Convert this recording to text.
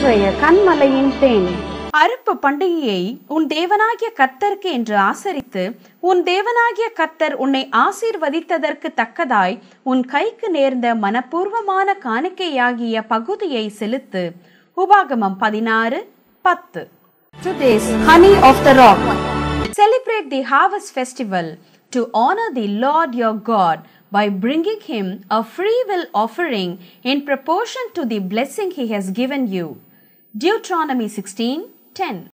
இன்றைய கண்மலையின் தேன் அறுப்பு பண்டிகையை உன் தேவனாகிய கர்த்தருக்கு என்று ஆசரித்து உன் தேவனாகிய கர்த்தர் உன்னை ஆசீர்வதித்ததற்கு தக்கதாய் உன் கைக்கு நேர்ந்த மனப்பூர்வமான காணிக்கையாகிய பகுதியை செலுத்து உபாகமம் பதினாறு பத்து Today's honey of the rock. Celebrate the harvest festival to honor the Lord your God by bringing him a free will offering in proportion to the blessing he has given you. Deuteronomy 16 10.